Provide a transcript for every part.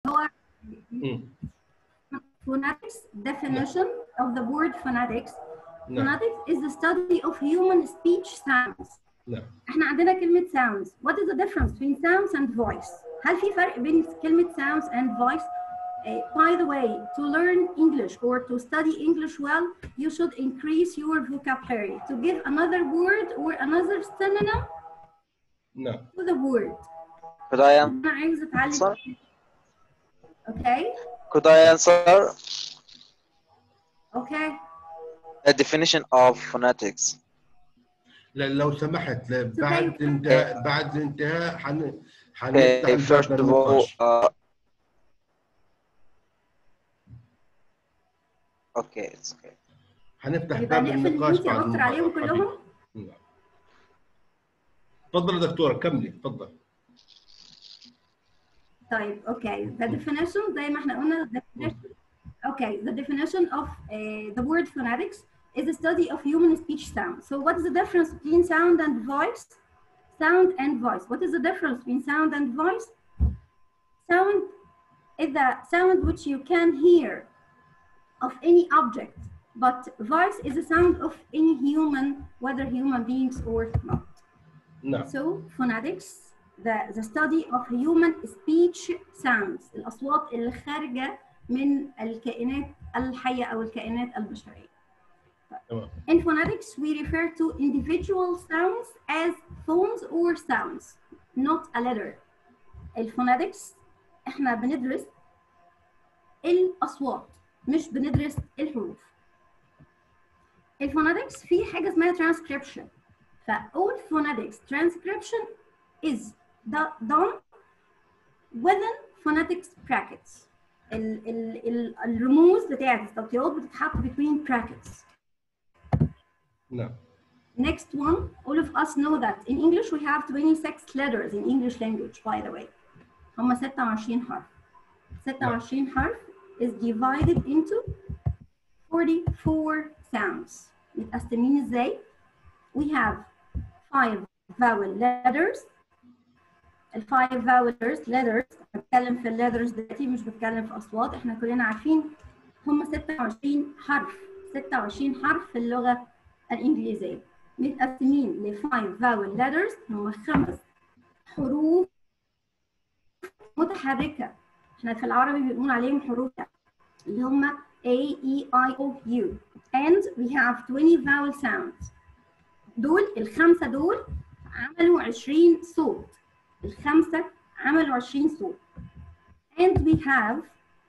هو مم. phonetics definition of the word phonetics نعم phonetics is the study of human speech sounds نعم احنا عندنا كلمة sounds what is the difference between sounds and voice هل في فرق بين كلمة sounds and voice Uh, by the way, to learn English or to study English well, you should increase your vocabulary to give another word or another synonym نعم to the word. Could I, an- أنا عايزة أتعلم Sorry? Okay, could I answer okay. a definition of phonetics? لا لو سمحت لا، okay. بعد انتهاء بعد الانتهاء حن حنفتح Okay, الباب first of all, للنقاش uh, okay, it's okay. حنفتح يبقى باب نقفل النقاش الميوت يا بعد دكتور عليهم المحاضرة. كلهم؟ نعم. تفضل يا دكتورة كملي تفضل طيب okay the definition زي ما احنا قلنا the definition okay the definition of uh, the word phonetics is a study of human speech sound so what is the difference between sound and voice sound and voice what is the difference between sound and voice sound is the sound which you can hear of any object but voice is a sound of any human whether human beings or not نعم So phonetics, the, the study of human speech sounds, الأصوات اللي خارجة من الكائنات الحية أو الكائنات البشرية. تمام In phonetics, we refer to individual sounds as phones or sounds, not a letter. الفونetics احنا بندرس الأصوات مش بندرس الحروف. الفونetics في حاجة اسمها transcription. ف all phonetics transcription is do- done within phonetics brackets. ال ال ال الرموز بتاعت التوطيات بتتحط between brackets. نعم Next one, all of us know that in English we have 26 letters in English language, by the way. هم 26 حرف. 26 حرف is divided into 44 sounds. متقسمين ازاي؟ We have five vowel letters. ال five vowel letters letters بتكلم في الليترز دلوقتي مش بتكلم في اصوات احنا كلنا عارفين هم 26 حرف 26 حرف في اللغه الانجليزيه متقسمين ل 5 vowel letters هم خمس حروف متحركه احنا في العربي بنقول عليهم حروف اللي هم A E I O U and we have 20 vowel sounds دول الخمسه دول عملوا 20 صوت الخمسه عملوا 20 صوت and we have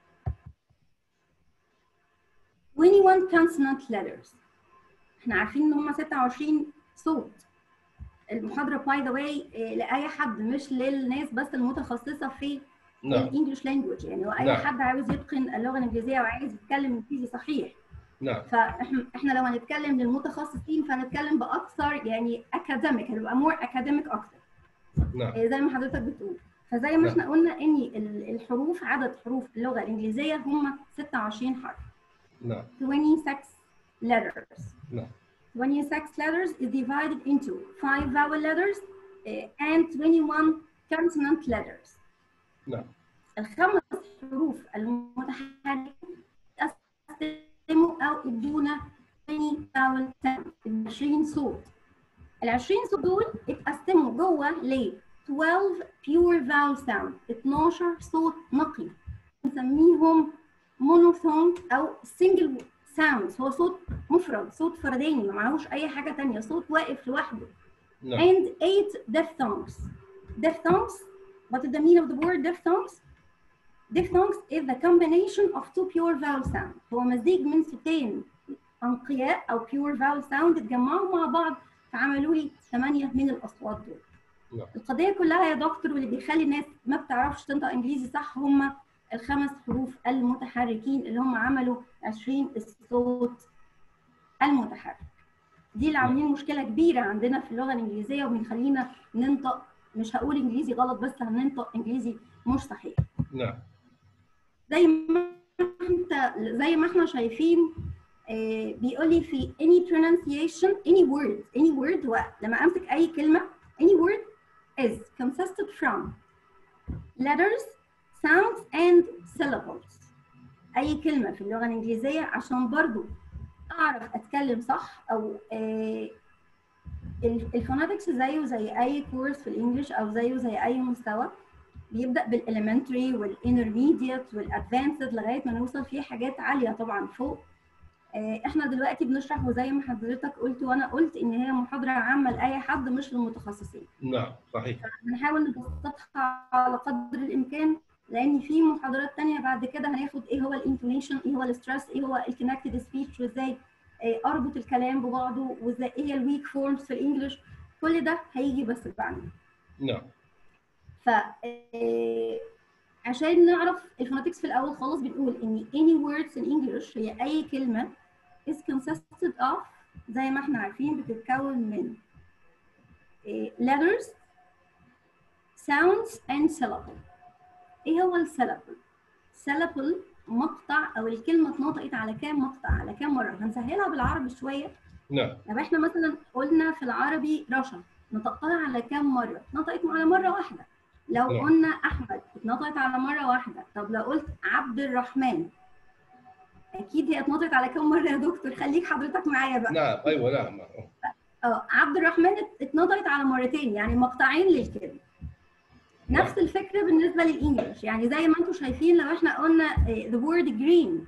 21 consonant letters احنا عارفين ان هم 26 صوت المحاضره باي ذا واي لاي حد مش للناس بس المتخصصه في نعم الانجليش لانجوج يعني لو اي نعم. حد عاوز يتقن اللغه الانجليزيه وعايز يتكلم انجليزي صحيح نعم فاحنا احنا لو هنتكلم للمتخصصين فهنتكلم باكثر يعني اكاديميك هنبقى مور اكاديميك اكتر نعم آه، زي ما حضرتك بتقول فزي ما نعم. احنا قلنا ان ال- الحروف عدد حروف اللغه الانجليزيه هم 26 حرف نعم 26 letters نعم 26 letters is divided into 5 vowel letters uh, and 21 consonant letters نعم الخمس حروف المتحركة تقسموا أو ادونا 20 vowel sound 20 صوت ال 20 صوت دول اتقسموا جوه ل 12 pure vowel sound 12 صوت نقي بنسميهم مونوثون أو single sounds هو صوت مفرد صوت فرداني ما معهوش أي حاجة تانية صوت واقف لوحده نعم and eight diphthongs. Diphthongs, what is the meaning of the word diphthongs? Diphthongs is the combination of two pure vowel sounds. هو مزيج من صوتين أنقياء أو pure vowel sound اتجمعوا مع بعض فعملوا لي ثمانية من الأصوات دول. نعم. القضية كلها يا دكتور واللي بيخلي الناس ما بتعرفش تنطق إنجليزي صح هم الخمس حروف المتحركين اللي هم عملوا 20 الصوت المتحرك. دي اللي عاملين مشكله كبيره عندنا في اللغه الانجليزيه وبيخلينا ننطق مش هقول انجليزي غلط بس هننطق انجليزي مش صحيح نعم زي ما انت زي ما احنا شايفين آه، بيقول لي في any pronunciation any word any word هو لما امسك اي كلمه any word is consisted from letters sounds and syllables اي كلمه في اللغه الانجليزيه عشان برضو اعرف اتكلم صح او آه الفوناتكس زيه زي اي كورس في الانجليش او زيه زي اي مستوى بيبدا بالاليمنتري والانترميديت والادفانسد لغايه ما نوصل فيه حاجات عاليه طبعا فوق آه احنا دلوقتي بنشرح وزي ما حضرتك قلت وانا قلت ان هي محاضره عامه لاي حد مش للمتخصصين نعم صحيح هنحاول نبسطها على قدر الامكان لان في محاضرات تانية بعد كده هناخد ايه هو الانتونيشن ايه هو الستريس ايه هو الكونكتد سبيتش وازاي اربط الكلام ببعضه وازاي ايه هي الويك فورمز في الانجليش كل ده هيجي بس بعدين نعم ف عشان نعرف الفوناتكس في الاول خالص بنقول ان any words in English هي اي كلمه is consisted of زي ما احنا عارفين بتتكون من letters sounds and syllable ايه هو السيلابل syllable مقطع او الكلمه اتنطقت على كام مقطع على كام مره هنسهلها بالعربي شويه نعم لو احنا مثلا قلنا في العربي رشا نطقتها على كام مره نطقت على مره واحده لو نعم. قلنا احمد اتنطقت على مره واحده طب لو قلت عبد الرحمن اكيد هي اتنطقت على كام مره يا دكتور خليك حضرتك معايا بقى نعم ايوه نعم اه عبد الرحمن ات- اتنطقت على مرتين يعني مقطعين للكلمه نفس الفكره بالنسبه للانجليش يعني زي ما انتم شايفين لو احنا قلنا eh, the word green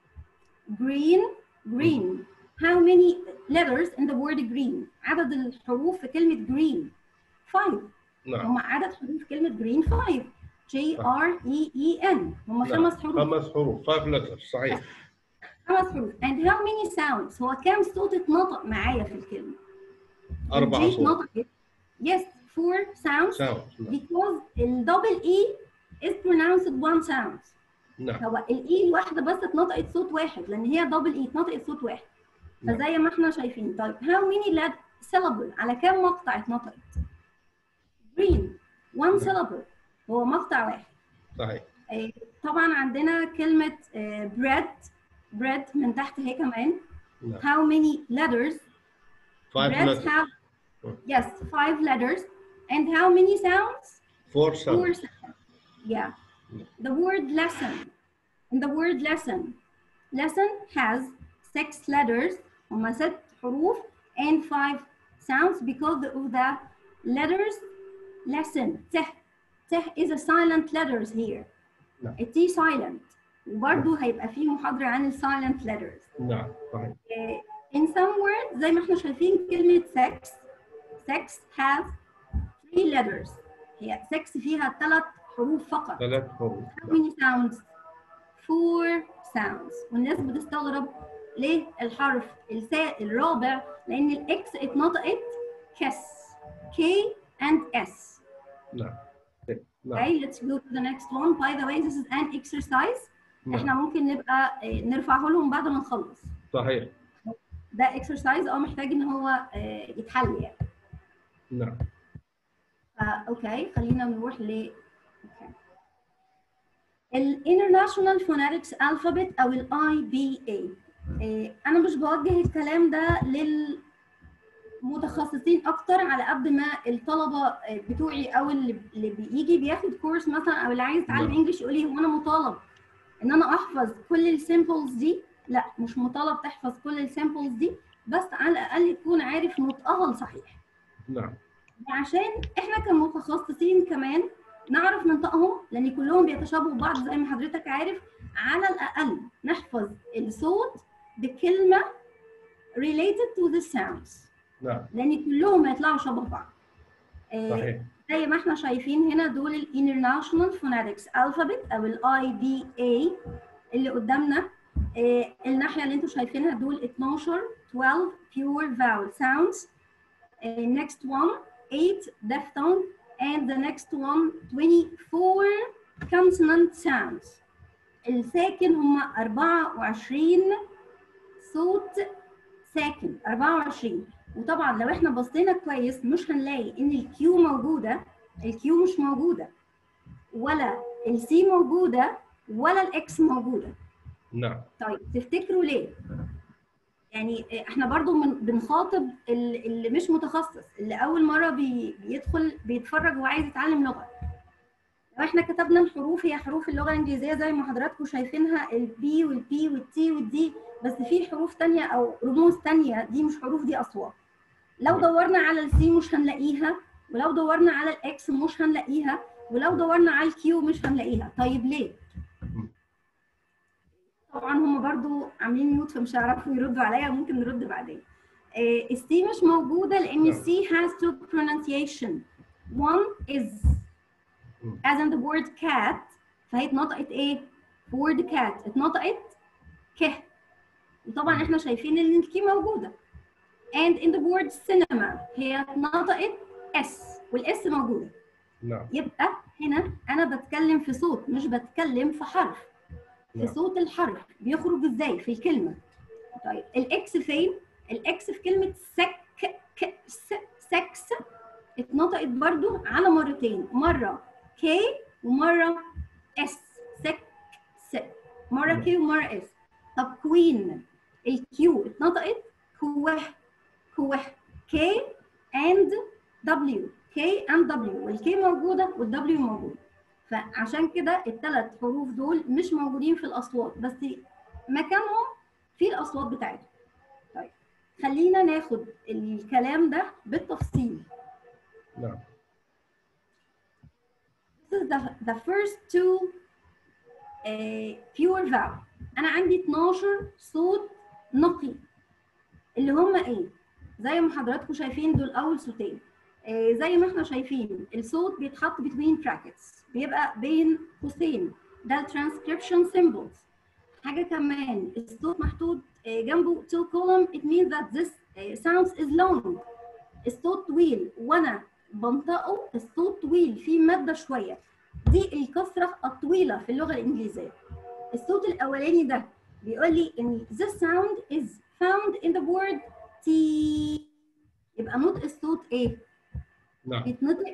green green how many letters in the word green عدد الحروف في كلمه green five نعم هم عدد حروف كلمه green five J R E E N هم نعم. خمس حروف خمس حروف five letters صحيح خمس حروف and how many sounds هو كام صوت اتنطق معايا في الكلمه أربعة الجي صوت اتنطقت yes four sounds sounds نعم. because الدبل اي is pronounced one sound نعم هو الاي الواحده بس اتنطقت صوت واحد لان هي دبل اي اتنطقت صوت واحد فزي ما احنا شايفين طيب how many lead syllable على كام مقطع اتنطقت green one syllable هو مقطع واحد صحيح آه، طبعا عندنا كلمه آه، bread bread من تحت هي كمان نعم how many letters five bread letters have yes five letters and how many sounds four Four sounds sounds. Yeah. The word lesson. In the word lesson, lesson has six letters, هما ست حروف and five sounds because of the letters lesson. ت ت is a silent letters here. نعم. A T silent. وبرضه هيبقى فيه محاضرة عن ال silent letters. نعم صحيح In some words زي ما احنا شايفين كلمة sex sex has three letters. هي sex فيها ثلاث حروف فقط. ثلاث حروف How many sounds? Four sounds. والناس بتستغرب ليه الحرف السا... الرابع لأن الإكس اتنطقت كس K and S. نعم نعم Okay, let's go to the next one. By the way, this is an exercise. احنا نعم ممكن نبقى آه، نرفعه لهم بعد ما نخلص. صحيح ده exercise اه محتاج ان هو آه، يتحل يعني. نعم فا اوكي خلينا نروح ل اوكي الانترناشونال فونetics الفابت او الاي بي اي انا مش بوجه الكلام ده للمتخصصين اكتر على قد ما الطلبه آه، بتوعي او اللي اللي بيجي بياخد كورس مثلا او اللي عايز يتعلم نعم. انجلش يقول لي هو انا مطالب ان انا احفظ كل السيمبلز دي لا مش مطالب تحفظ كل السيمبلز دي بس على الاقل تكون عارف نطقها الصحيح نعم وعشان احنا كمتخصصين كمان نعرف ننطقهم لان كلهم بيتشابهوا بعض زي ما حضرتك عارف على الاقل نحفظ الصوت بكلمه related to the sounds نعم لان كلهم هيطلعوا شبه بعض آه، صحيح زي ما احنا شايفين هنا دول ال International Phonetics Alphabet او ال IBA اللي قدامنا آه، الناحية اللي انتوا شايفينها دول 12 12 pure vowel sounds آه، next one 8 diphthong and the next one 24 consonant sounds الساكن هم 24 صوت ساكن 24 وطبعا لو احنا بصينا كويس مش هنلاقي ان الكيو موجوده الكيو مش موجوده ولا السي موجوده ولا الاكس موجوده نعم طيب تفتكروا ليه يعني احنا برضو من بنخاطب ال- اللي مش متخصص اللي اول مره بي بيدخل بيتفرج وعايز يتعلم لغه لو احنا كتبنا الحروف هي حروف اللغه الانجليزيه زي ما حضراتكم شايفينها البي والبي والتي والدي بس في حروف تانية او رموز تانية دي مش حروف دي اصوات لو دورنا على السي مش هنلاقيها ولو دورنا على الاكس مش هنلاقيها ولو دورنا على الكيو مش هنلاقيها طيب ليه طبعا هم برضو عاملين ميوت فمش هيعرفوا يردوا عليا ممكن نرد بعدين السي مش موجوده لان السي has two pronunciation one is as in the word cat فهي اتنطقت ايه word cat اتنطقت ك وطبعا احنا شايفين ان الكي موجوده and in the word cinema هي اتنطقت اس والاس موجوده نعم يبقى هنا انا بتكلم في صوت مش بتكلم في حرف في نعم صوت الحرف بيخرج ازاي في الكلمه طيب الاكس فين الاكس في كلمه سك ك س سكس اتنطقت برضو على مرتين مره كي ومره اس سك س مره كي ومره اس طب كوين الكيو اتنطقت كوه كوه كي اند دبليو كي اند دبليو والكي موجوده والدبليو موجود فعشان كده الثلاث حروف دول مش موجودين في الاصوات بس مكانهم في الاصوات بتاعتهم طيب خلينا ناخد الكلام ده بالتفصيل نعم This is the, the first two uh, pure vowel انا عندي 12 صوت نقي اللي هم ايه زي ما حضراتكم شايفين دول اول صوتين آه، زي ما احنا شايفين الصوت بيتحط between brackets بيبقى بين قوسين ده الترانسكريبشن symbols حاجه كمان الصوت محطوط آه، جنبه two column it means that this آه، sounds is long الصوت طويل وانا بنطقه الصوت طويل فيه ماده شويه دي الكسره الطويله في اللغه الانجليزيه الصوت الاولاني ده بيقول لي ان this sound is found in the word T يبقى نطق الصوت ايه؟ نعم بيتنطق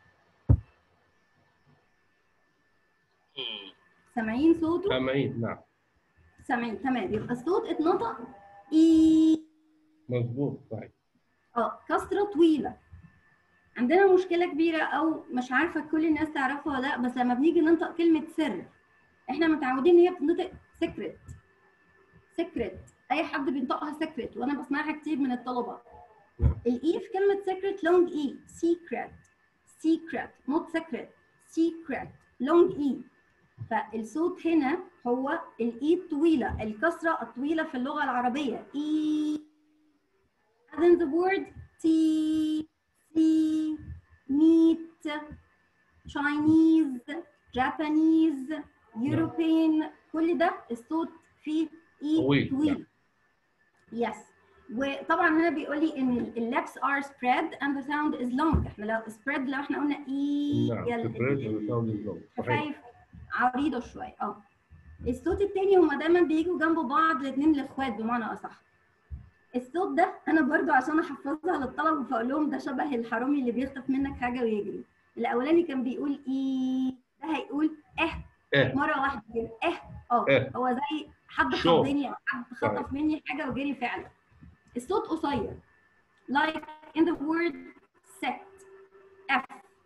سامعين صوته؟ سامعين نعم سامعين تمام يبقى الصوت اتنطق اي مظبوط صحيح اه كسره طويله عندنا مشكله كبيره او مش عارفه كل الناس تعرفها ولا لا بس لما بنيجي ننطق كلمه سر احنا متعودين ان هي بتنطق سكرت سكرت اي حد بينطقها سكرت وانا بسمعها كتير من الطلبه الاي في كلمه سكرت لونج اي سيكرت سيكرت نوت سكرت سيكرت لونج اي فالصوت هنا هو الاي الطويله الكسره الطويله في اللغه العربيه اي as in the word tea, see, meat, Chinese, Japanese, European كل ده الصوت فيه اي طويل، طويل. Yes. وطبعا هنا بيقول لي ان اللبس are spread and the sound is long احنا لو spread لو احنا قلنا اي نعم يا ال- سبريد ال- وساوند اللون صحيح شفايف عريضه شويه اه الصوت التاني هما دايما بيجوا جنب بعض الاثنين الاخوات بمعنى اصح الصوت ده انا برضو عشان احفظها للطلبه فاقول لهم ده شبه الحرامي اللي بيخطف منك حاجه ويجري الاولاني كان بيقول اي ده هيقول اه اه مره واحده كده اه اه إيه. هو زي حد شو. خضني او حد خطف مني حاجه وجري فعلا الصوت قصير like in the word set F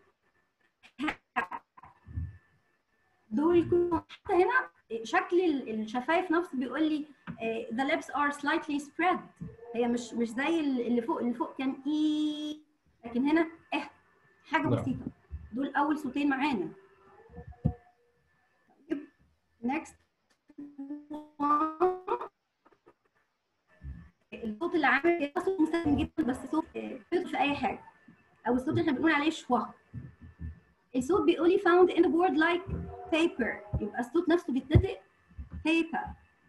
دول كلهم حتى هنا شكل ال- الشفايف نفسه بيقول لي آه، the lips are slightly spread هي مش مش زي ال- اللي فوق اللي فوق كان اي لكن هنا اه حاجه نعم. بسيطه دول اول صوتين معانا طيب next one. الصوت اللي عامل كده صوت مستخدم جدا بس صوت آه، بيدخل في اي حاجه او الصوت اللي احنا بنقول عليه شوه الصوت بيقول لي found in the word like paper يبقى الصوت نفسه بيتنطق paper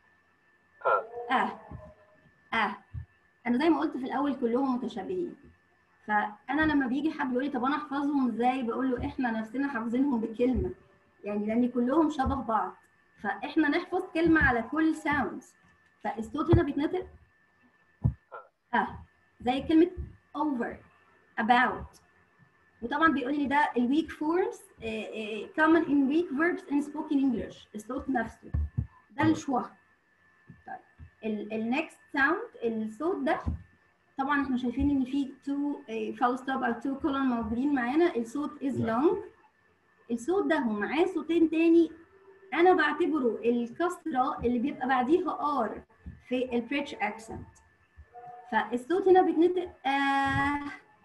اه اه انا زي ما قلت في الاول كلهم متشابهين فانا لما بيجي حد يقول لي طب انا احفظهم ازاي بقول له احنا نفسنا حافظينهم بكلمه يعني لان كلهم شبه بعض فاحنا نحفظ كلمه على كل ساوندز فالصوت هنا بيتنطق اه زي كلمه over about وطبعا بيقول لي ده الويك فورمز common in weak verbs in spoken English الصوت نفسه ده الشوه طيب النكست ساوند الصوت ده طبعا احنا شايفين ان في تو فول ستوب او تو كولون موجودين معانا الصوت از نعم. لونج الصوت ده ومعاه صوتين تاني انا بعتبره الكسره اللي بيبقى بعديها ار في البريتش اكسنت فالصوت هنا بيتنطق آه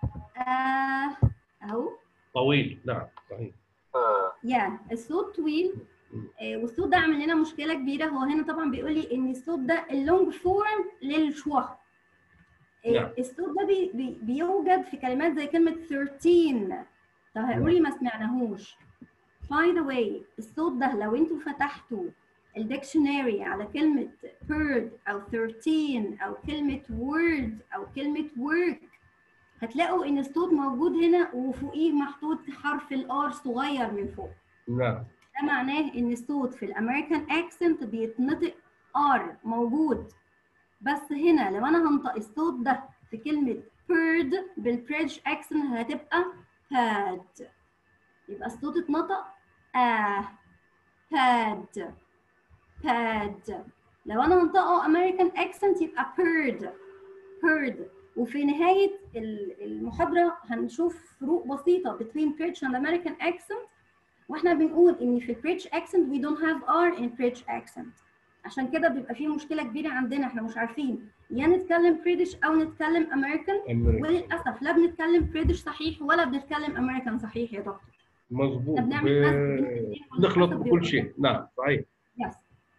آه اهو طويل نعم صحيح يا الصوت طويل آه والصوت ده عامل لنا مشكله كبيره هو هنا طبعا بيقول لي ان الصوت ده اللونج فورم للشوا آه نعم. الصوت ده بي بي بيوجد في كلمات زي كلمه 13 طب هيقول لي ما سمعناهوش باي ذا واي الصوت ده لو انتوا فتحتوا الديكشنري على كلمة bird أو 13 أو كلمة word أو كلمة work هتلاقوا إن الصوت موجود هنا وفوقيه محطوط حرف الآر صغير من فوق نعم ده معناه إن الصوت في الأمريكان أكسنت بيتنطق آر موجود بس هنا لو أنا هنطق الصوت ده في كلمة bird بالبريدج أكسنت هتبقى pad يبقى الصوت اتنطق آه pad pad لو انا هنطقه امريكان اكسنت يبقى purred purred وفي نهايه ال- المحاضره هنشوف فروق بسيطه between British and American accent واحنا بنقول ان في British accent we don't have R in British accent عشان كده بيبقى فيه مشكله كبيره عندنا احنا مش عارفين يا نتكلم British او نتكلم American أمريكا وللاسف لا بنتكلم British صحيح ولا بنتكلم American صحيح يا دكتور مظبوط احنا بنعمل ب- نخلط بكل شيء نعم صحيح يس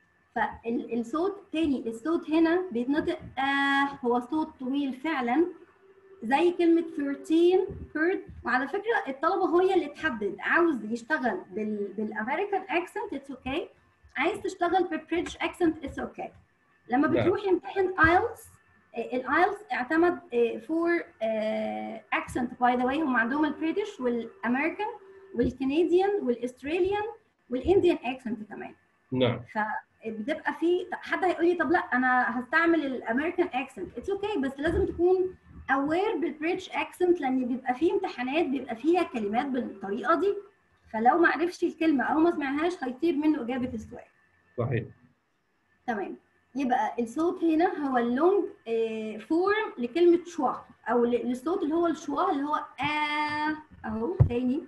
فالصوت تاني الصوت هنا بيتنطق آه هو صوت طويل فعلا زي كلمة 13 هيرد وعلى فكرة الطلبة هي اللي تحدد عاوز يشتغل بال بالامريكان اكسنت اتس اوكي عايز تشتغل بالبريتش اكسنت اتس اوكي لما نعم. بتروح يمتحن ايلتس الايلتس اعتمد فور اكسنت باي ذا واي هم عندهم البريتش والامريكان والكنديان والاستراليان والانديان اكسنت كمان نعم فبتبقى في حد هيقول لي طب لا انا هستعمل الامريكان اكسنت اتس اوكي بس لازم تكون اوير بالبريتش اكسنت لان بيبقى في امتحانات بيبقى فيها كلمات بالطريقه دي فلو ما عرفش الكلمه او ما سمعهاش هيطير منه اجابه السؤال صحيح تمام يبقى الصوت هنا هو اللونج فورم لكلمه شوا او ل- للصوت اللي هو الشوا اللي هو آه اهو تاني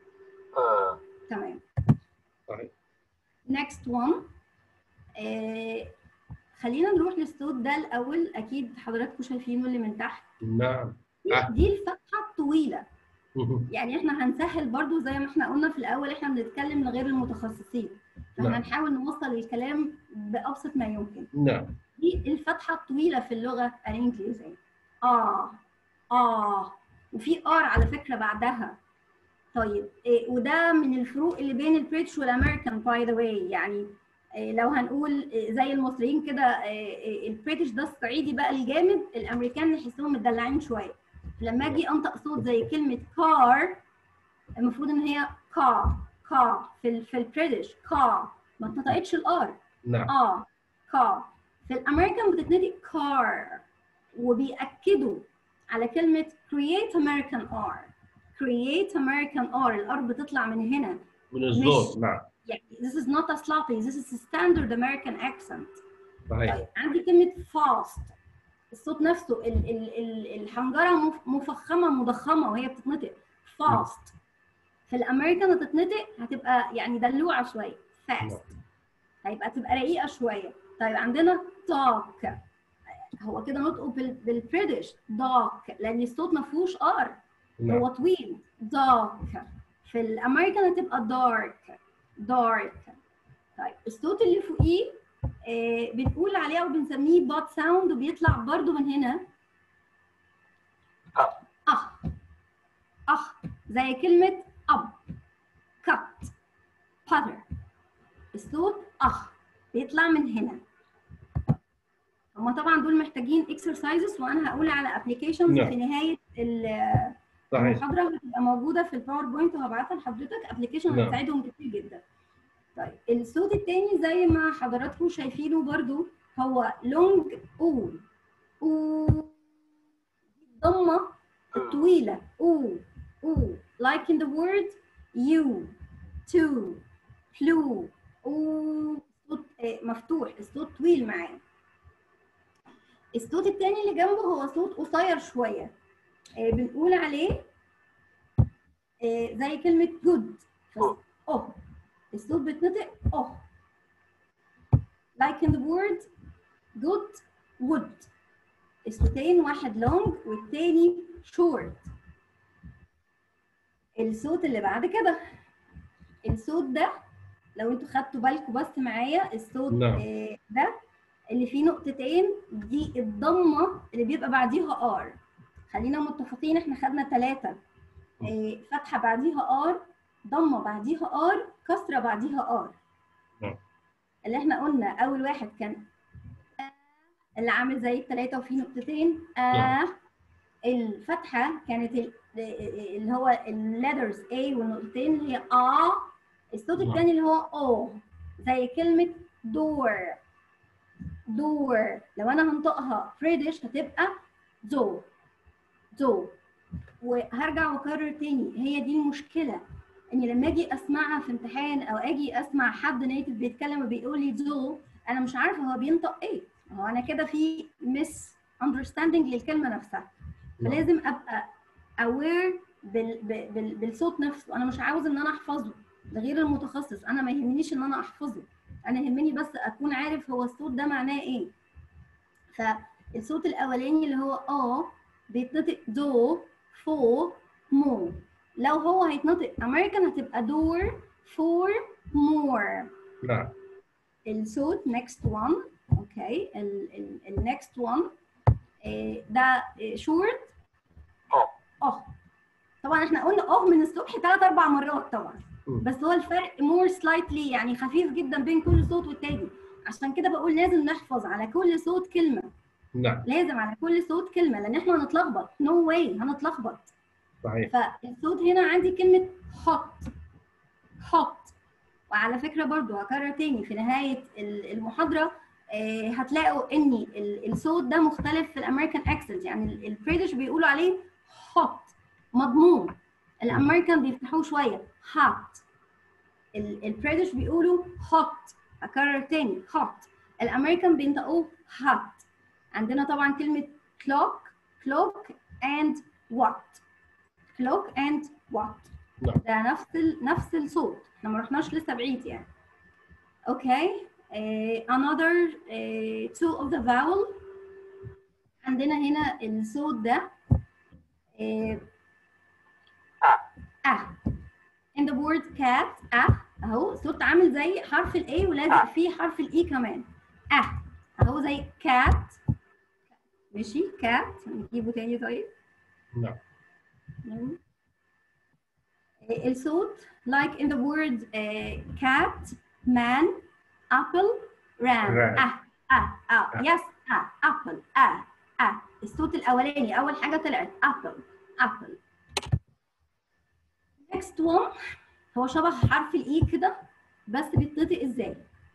تمام صحيح next one آه خلينا نروح للصوت ده الاول اكيد حضراتكم شايفينه اللي من تحت نعم دي- آه. دي الفتحه الطويله يعني احنا هنسهل برضو زي ما احنا قلنا في الاول احنا بنتكلم لغير المتخصصين فاحنا نعم. هنحاول نوصل الكلام بابسط ما يمكن نعم دي الفتحه الطويله في اللغه الانجليزيه اه اه وفي ار على فكره بعدها طيب إيه وده من الفروق اللي بين البريتش والامريكان باي ذا واي يعني إيه لو هنقول إيه زي المصريين كده إيه إيه البريتش ده الصعيدي بقى الجامد الامريكان نحسهم مدلعين شويه لما اجي انطق صوت زي كلمه كار المفروض ان هي كا كا في ال في البريتش كا ما اتنطقتش الار نعم اه كار في الامريكان بتتنطق كار وبيأكدوا على كلمة create American R create American R الار بتطلع من هنا من الزور نعم يعني this is not a sloppy this is a standard American accent صحيح طيب عندي كلمة fast الصوت نفسه ال ال ال الحنجرة مف- مفخمة مضخمة وهي بتتنطق fast في الامريكان هتتنطق هتبقى يعني دلوعة شوية fast هيبقى تبقى رقيقة شوية طيب عندنا talk هو كده نطقه بال- بالبريدش dark لان الصوت ما فيهوش ار هو نعم طويل dark في الامريكان هتبقى dark dark طيب الصوت اللي فوقيه آه بنقول عليه او بنسميه بات ساوند وبيطلع برضو من هنا اخ اخ زي كلمة اب cut butter الصوت اخ بيطلع من هنا هما طبعا دول محتاجين exercises وانا هقول على applications نعم. في نهاية ال- صحيح المحاضرة هتبقى موجودة في الباوربوينت وهبعتها لحضرتك ابلكيشن نعم. هتساعدهم كتير جدا. طيب الصوت التاني زي ما حضراتكم شايفينه برضو هو لونج او او الضمة الطويلة او او like in the word you to flew او صوت آه، مفتوح الصوت طويل معاه الصوت التاني اللي جنبه هو صوت قصير شوية آه، بنقول عليه آه، زي كلمة good في بس اه الصوت بيتنطق اه like in the word good wood الصوتين واحد long والتاني short الصوت اللي بعد كده الصوت ده لو انتوا خدتوا بالكم بس معايا الصوت نعم. آه، ده اللي فيه نقطتين دي الضمه اللي بيبقى بعديها ار خلينا متفقين احنا خدنا ثلاثه فتحه بعديها ار ضمه بعديها ار كسره بعديها ار نعم. اللي احنا قلنا اول واحد كان آه، اللي عامل زي الثلاثه وفيه نقطتين آه نعم. الفتحه كانت ال- اللي هو الليترز A والنقطتين اللي هي آ الصوت نعم. الثاني اللي هو أو زي كلمة دور دور لو أنا هنطقها بريدش هتبقى زو زو وهرجع واكرر تاني هي دي المشكلة اني لما اجي اسمعها في امتحان او اجي اسمع حد نيتف بيتكلم وبيقول لي زو انا مش عارفه هو بينطق ايه هو انا كده في مس اندرستاندينج للكلمه نفسها نعم. فلازم ابقى اوير بال بال بال بالصوت نفسه انا مش عاوز ان انا احفظه ده غير المتخصص انا ما يهمنيش ان انا احفظه انا يهمني بس اكون عارف هو الصوت ده معناه ايه فالصوت الاولاني اللي هو اه بيتنطق دو فو مو لو هو هيتنطق امريكان هتبقى دور فور مور نعم الصوت next one اوكي ال next one آه، ده شورت اه اه طبعا احنا قلنا اه من الصبح ثلاث اربع مرات طبعا مم. بس هو الفرق مور سلايتلي يعني خفيف جدا بين كل صوت والتاني عشان كده بقول لازم نحفظ على كل صوت كلمه نعم لازم على كل صوت كلمه لان احنا هنتلخبط نو no واي هنتلخبط صحيح فالصوت هنا عندي كلمة hot hot وعلى فكرة برضو هكرر تاني في نهاية ال- المحاضرة آه، هتلاقوا ان ال- الصوت ده مختلف في الامريكان اكسنت يعني ال- البريتش بيقولوا عليه hot مضموم الامريكان بيفتحوه شوية hot ال- البريتش بيقولوا hot هكرر تاني hot الامريكان بينطقوه hot عندنا طبعا كلمة clock clock and what clock and what نعم. ده نفس ال... نفس الصوت احنا ما رحناش لسه بعيد يعني اوكي uh, another uh, two of the vowel عندنا هنا الصوت ده uh, اه in the word cat اه اهو صوت عامل زي حرف الاي ولازق فيه حرف الاي كمان اه اهو زي cat ماشي cat نجيبه تاني طيب نعم نعم. الصوت like in the word uh, cat man apple ram Ram. اه اه اه yes اه apple اه اه الصوت الاولاني اول حاجه طلعت apple apple next one هو شبه حرف الاي كده بس بيتنطق ازاي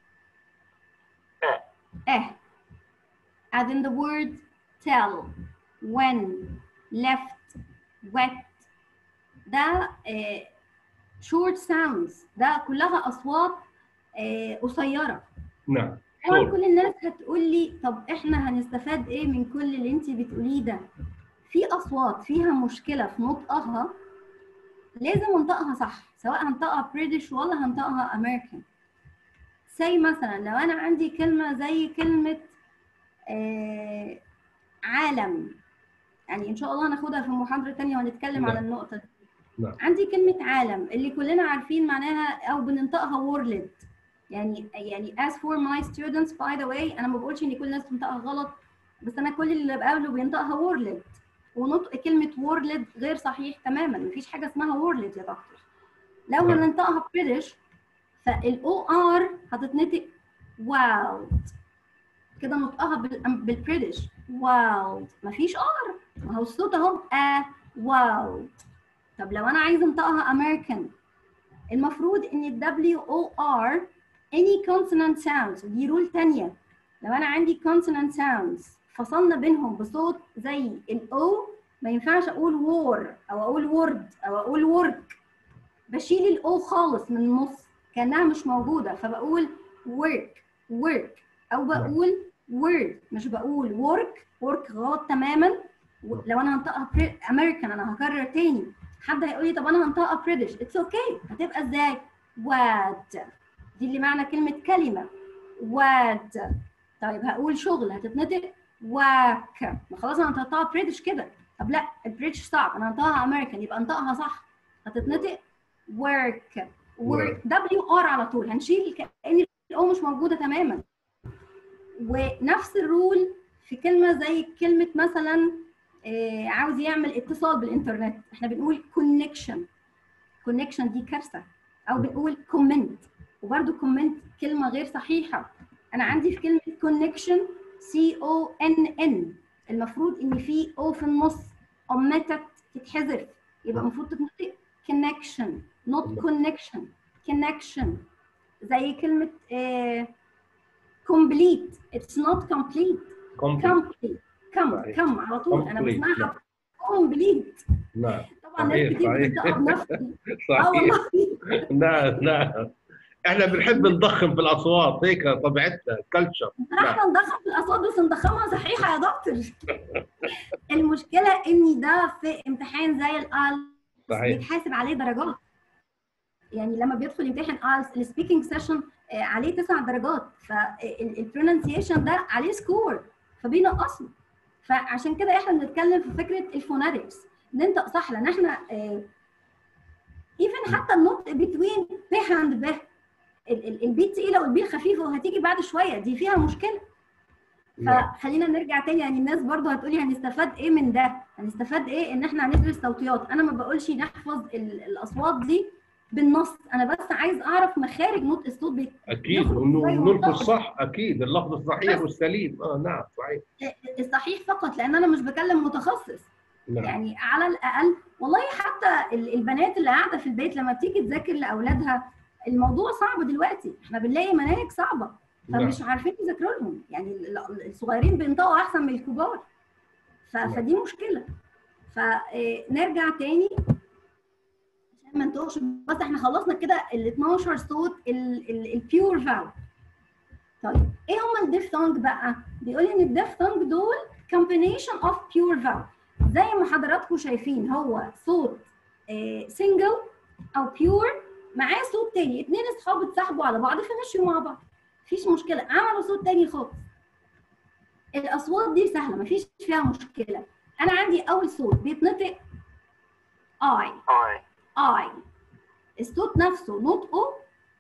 اه as in the word tell when left wet ده آه، short sounds ده كلها اصوات آه، قصيره نعم طبعا شور كل الناس هتقول لي طب احنا هنستفاد ايه من كل اللي انت بتقوليه ده في اصوات فيها مشكله في نطقها لازم انطقها صح سواء هنطقها بريتش ولا هنطقها امريكان زي مثلا لو انا عندي كلمه زي كلمه آه عالم يعني ان شاء الله هناخدها في محاضره تانية وهنتكلم نعم. على النقطه دي نعم. عندي كلمه عالم اللي كلنا عارفين معناها او بننطقها وورلد يعني يعني as for my students by the way انا ما بقولش ان كل الناس بتنطقها غلط بس انا كل اللي بقابله بينطقها وورلد ونطق كلمه وورلد غير صحيح تماما مفيش حاجه اسمها وورلد يا دكتور لو نعم. هننطقها بريتش فالاو ار هتتنطق واو كده نطقها بال- بالبريتش واو مفيش ار ما هو الصوت اهو ا واو طب لو انا عايزه انطقها امريكان المفروض ان ال W O R any consonant sounds دي رول تانية لو انا عندي consonant sounds فصلنا بينهم بصوت زي ال O ما ينفعش اقول war او اقول word او اقول work بشيل ال O خالص من النص كانها مش موجوده فبقول work work او بقول word مش بقول work work غلط تماما و- لو انا هنطقها امريكان انا هكرر تاني حد هيقول لي طب انا هنطقها بريتش اتس اوكي okay. هتبقى ازاي وات دي اللي معنى كلمه كلمه وات طيب هقول شغل هتتنطق واك ما خلاص انا هنطقها بريتش كده طب لا البريتش صعب انا هنطقها امريكان يبقى انطقها صح هتتنطق work work دبليو ار على طول هنشيل كان الاو مش موجوده تماما ونفس الرول في كلمه زي كلمه مثلا آه عاوز يعمل اتصال بالانترنت احنا بنقول كونكشن كونكشن دي كارثه او بنقول كومنت وبرده كومنت كلمه غير صحيحه انا عندي في كلمه كونكشن سي او ان ان المفروض ان في او في النص omitted تتحذف يبقى المفروض تتنطق connection not connection connection زي كلمة uh, complete it's not complete complete كم كم على طول انا بسمعها complete نعم طبعا ناس كتير بتنطقها بنفس صحيح نعم نعم احنا بنحب نضخم في الاصوات هيك طبيعتنا كلتشر احنا نضخم في الاصوات بس نضخمها صحيحه يا دكتور المشكله ان ده في امتحان زي الال صحيح بيتحاسب عليه درجات يعني لما بيدخل يمتحن ايلتس السبيكنج سيشن عليه تسع درجات فالبروننسيشن ده عليه سكور فبينقصه فعشان كده احنا بنتكلم في فكره الفوناتكس ننطق صح لان احنا ايفن حتى النطق بتوين ب عند ب البي تقيله والبي خفيفه وهتيجي بعد شويه دي فيها مشكله فخلينا نرجع تاني يعني الناس برضو هتقولي هنستفاد ايه من ده هنستفاد ايه ان احنا هندرس صوتيات انا ما بقولش نحفظ الاصوات دي بالنص انا بس عايز اعرف مخارج نطق الصوت بي اكيد انه نلقي الصح اكيد اللفظ الصحيح والسليم اه نعم صحيح الصحيح فقط لان انا مش بكلم متخصص نعم. يعني على الاقل والله حتى البنات اللي قاعده في البيت لما بتيجي تذاكر لاولادها الموضوع صعب دلوقتي احنا بنلاقي مناهج صعبه فمش عارفين يذاكروا لهم يعني الصغيرين بينطقوا احسن من الكبار فدي مشكله فنرجع تاني عشان ما نتوهش بس احنا خلصنا كده ال 12 صوت البيور فاول طيب ايه هم الديفثونج بقى؟ بيقول لي ان الديفثونج دول combination of pure vowel زي ما حضراتكم شايفين هو صوت سنجل او بيور معاه صوت تاني اتنين اصحاب اتسحبوا على بعض فمشوا مع بعض مفيش مشكله عملوا صوت تاني خالص الاصوات دي سهله مفيش فيها مشكله انا عندي اول صوت بيتنطق اي I, اي الصوت نفسه نطقه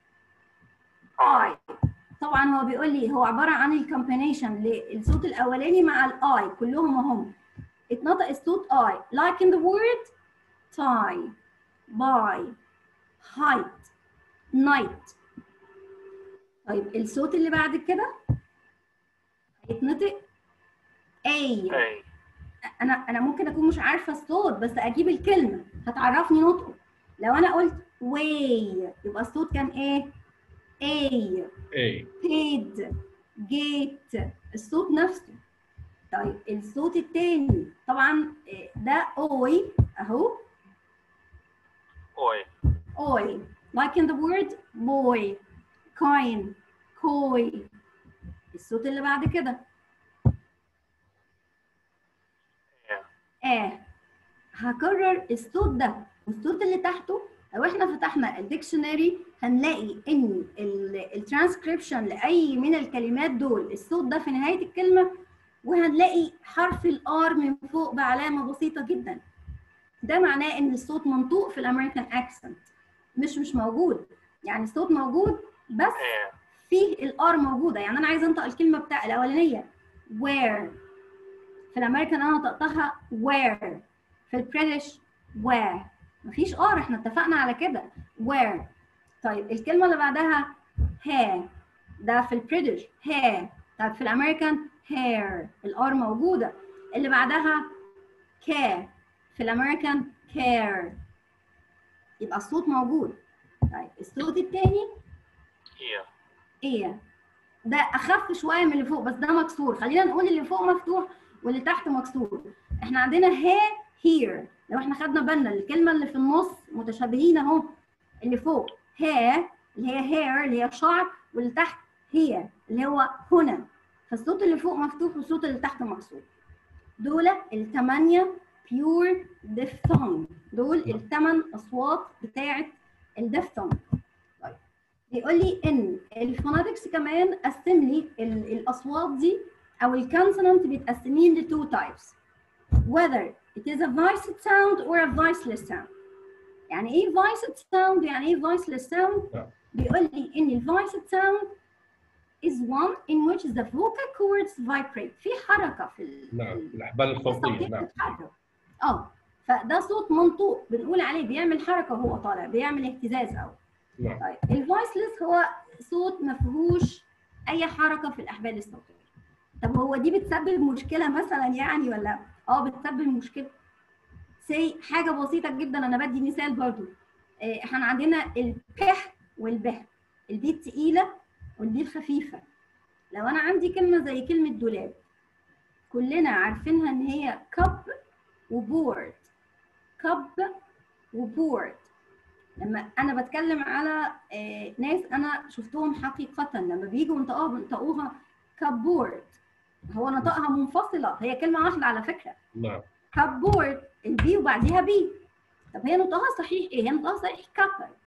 اي طبعا هو بيقول لي هو عباره عن الكومبينيشن للصوت الاولاني مع الاي كلهم هم اتنطق الصوت اي like in the word tie by height night طيب الصوت اللي بعد كده هيتنطق A A, انا انا ممكن اكون مش عارفه الصوت بس اجيب الكلمه هتعرفني نطقه لو انا قلت way يبقى الصوت كان ايه A اي paid gate الصوت نفسه طيب الصوت التاني طبعا إيه، ده اوي اهو Oi, اوي like in the word boy kind coy الصوت اللي بعد كده Yeah, اه هكرر الصوت ده والصوت اللي تحته لو احنا فتحنا الديكشنري هنلاقي ان الترانسكريبشن لاي من الكلمات دول الصوت ده في نهايه الكلمه وهنلاقي حرف الار من فوق بعلامه بسيطه جدا ده معناه ان الصوت منطوق في الامريكان اكسنت مش مش موجود يعني الصوت موجود بس yeah, فيه الار موجوده يعني انا عايزه انطق الكلمه بتاع الاولانيه where في الامريكان انا نطقتها where في البريتش where مفيش ار احنا اتفقنا على كده where طيب الكلمه اللي بعدها hair ده في البريتش hair طيب في الامريكان hair الار موجوده اللي بعدها care في الامريكان care يبقى الصوت موجود طيب الصوت الثاني here, ايه ده اخف شويه من اللي فوق بس ده مكسور خلينا نقول اللي فوق مفتوح واللي تحت مكسور احنا عندنا ها هير لو احنا خدنا بالنا الكلمه اللي في النص متشابهين اهو اللي فوق ها اللي هي هير اللي هي شعر واللي تحت هي اللي هو هنا فالصوت اللي فوق مفتوح والصوت اللي تحت مكسور دول الثمانيه pure diphthong دول الثمان اصوات بتاعه الديفثونج طيب بيقول لي ان الفوناتكس كمان قسم لي ال- الاصوات دي او الكونسونانت بيتقسمين ل two types whether it is a voiced sound or a voiceless sound يعني ايه voiced sound يعني ايه voiceless sound نعم. بيقول لي ان ال voiced sound is one in which the vocal cords vibrate في حركه في ال- نعم في الاحبال الصوتيه الصوتية نعم بتتحرك اه فده صوت منطوق بنقول عليه بيعمل حركه وهو طالع بيعمل اهتزاز او نعم طيب الفويسلس هو صوت ما فيهوش اي حركه في الاحبال الصوتيه طب هو دي بتسبب مشكله مثلا يعني ولا اه بتسبب مشكله سي حاجه بسيطه جدا انا بدي مثال برضو آه، احنا عندنا البح والبه البي التقيله والبي الخفيفه لو انا عندي كلمه زي كلمه دولاب كلنا عارفينها ان هي كب وبورد كب وبورد لما انا بتكلم على آه، ناس انا شفتهم حقيقه لما بيجوا ينطقوها بينطقوها كبورد هو نطقها منفصله هي كلمه واحده على فكره نعم كبورد البي وبعديها بي طب هي نطقها صحيح ايه؟ هي نطقها صحيح كابر